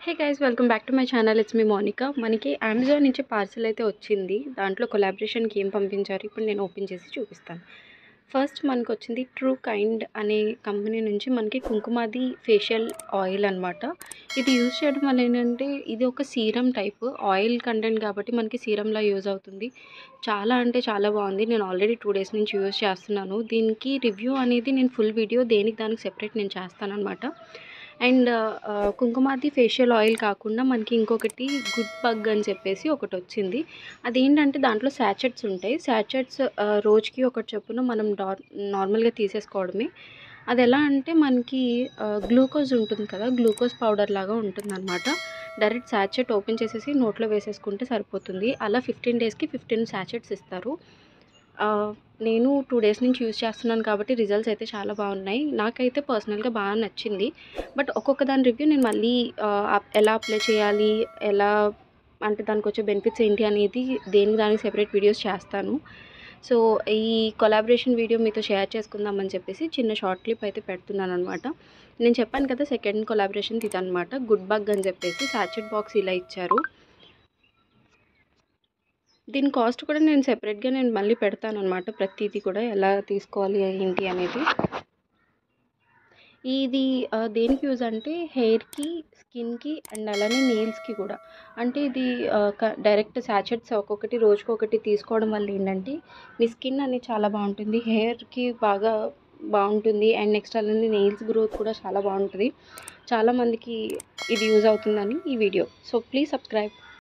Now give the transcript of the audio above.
hey guys welcome back to my channel it's me Monika మనకి Amazon నుంచి parcel అయితే వచ్చింది దాంట్లో కొలాబరేషన్కి ఏం పంపించారు ఇప్పుడు నేను ఓపెన్ చేసి చూపిస్తాను ఫస్ట్ మనకు వచ్చింది ట్రూ కైండ్ అనే కంపెనీ నుంచి మనకి కుంకుమాది ఫేషియల్ ఆయిల్ అనమాట ఇది యూజ్ చేయడం వల్ల ఏంటంటే ఇది ఒక సీరం టైప్ ఆయిల్ కంటెంట్ కాబట్టి మనకి సీరంలా యూజ్ అవుతుంది చాలా అంటే చాలా బాగుంది నేను ఆల్రెడీ టూ డేస్ నుంచి యూజ్ చేస్తున్నాను దీనికి రివ్యూ అనేది నేను ఫుల్ వీడియో దేనికి దానికి సెపరేట్ నేను చేస్తాను అనమాట అండ్ కుంకుమాది ఫేషియల్ ఆయిల్ కాకుండా మనకి ఇంకొకటి గుడ్ బగ్ అని చెప్పేసి ఒకటి వచ్చింది అదేంటంటే దాంట్లో శాచెట్స్ ఉంటాయి శాచెట్స్ రోజుకి ఒకటి చొప్పున మనం డా నార్మల్గా తీసేసుకోవడమే అది ఎలా అంటే మనకి గ్లూకోజ్ ఉంటుంది కదా గ్లూకోజ్ పౌడర్ లాగా ఉంటుంది అనమాట డైరెక్ట్ శాచెట్ ఓపెన్ చేసేసి నోట్లో వేసేసుకుంటే సరిపోతుంది అలా ఫిఫ్టీన్ డేస్కి ఫిఫ్టీన్ శాచెట్స్ ఇస్తారు నేను టూ డేస్ నుంచి యూజ్ చేస్తున్నాను కాబట్టి రిజల్ట్స్ అయితే చాలా బాగున్నాయి నాకైతే పర్సనల్గా బాగా నచ్చింది బట్ ఒక్కొక్క దాని రివ్యూ నేను మళ్ళీ ఎలా అప్లై చేయాలి ఎలా అంటే దానికి వచ్చే బెనిఫిట్స్ ఏంటి అనేది దేనికి దానికి సెపరేట్ వీడియోస్ చేస్తాను సో ఈ కొలాబరేషన్ వీడియో మీతో షేర్ చేసుకుందామని చెప్పేసి చిన్న షార్ట్ క్లిప్ అయితే పెడుతున్నాను అనమాట నేను చెప్పాను కదా సెకండ్ కొలాబరేషన్ ఇది అనమాట గుడ్ బగ్ అని చెప్పేసి సాచెట్ బాక్స్ ఇలా ఇచ్చారు దీని కాస్ట్ కూడా నేను సెపరేట్గా నేను మళ్ళీ పెడతాను అనమాట ప్రతిదీ కూడా ఎలా తీసుకోవాలి ఏంటి అనేది ఇది దేనికి యూజ్ అంటే హెయిర్కి స్కిన్కి అండ్ అలానే నెయిల్స్కి కూడా అంటే ఇది డైరెక్ట్ శాచెట్స్ ఒక్కొక్కటి రోజుకొకటి తీసుకోవడం వల్ల ఏంటంటే మీ స్కిన్ అనేది చాలా బాగుంటుంది హెయిర్కి బాగా బాగుంటుంది అండ్ నెక్స్ట్ అలానే నెయిల్స్ గ్రోత్ కూడా చాలా బాగుంటుంది చాలామందికి ఇది యూజ్ అవుతుందని ఈ వీడియో సో ప్లీజ్ సబ్స్క్రైబ్